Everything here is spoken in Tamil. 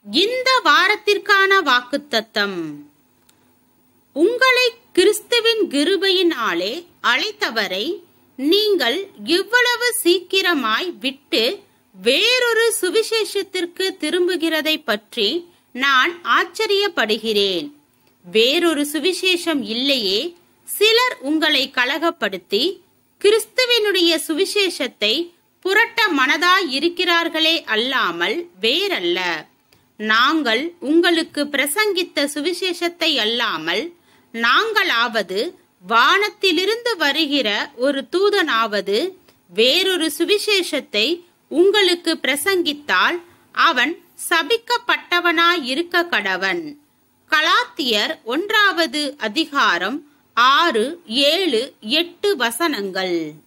இந்த வாரத்திற்கான வாக்குத்தத்தம் உங்களை கிறிஸ்துவின் கிருபையினாலே அழைத்தவரை நீங்கள் இவ்வளவு சீக்கிரமாய் விட்டு வேறொரு சுவிசேஷத்திற்கு திரும்புகிறதை பற்றி நான் ஆச்சரியப்படுகிறேன் வேறொரு சுவிசேஷம் இல்லையே சிலர் உங்களை கலகப்படுத்தி கிறிஸ்துவினுடைய சுவிசேஷத்தை புரட்ட மனதாய் இருக்கிறார்களே அல்லாமல் வேறல்ல நாங்கள் உங்களுக்கு பிரசங்கித்த சுவிசேஷத்தை அல்லாமல் நாங்களாவது வானத்திலிருந்து வருகிற ஒரு தூதனாவது வேறொரு சுவிசேஷத்தை உங்களுக்கு பிரசங்கித்தால் அவன் சபிக்கப்பட்டவனாய் இருக்க கடவன் கலாத்தியர் ஒன்றாவது அதிகாரம் ஆறு ஏழு எட்டு வசனங்கள்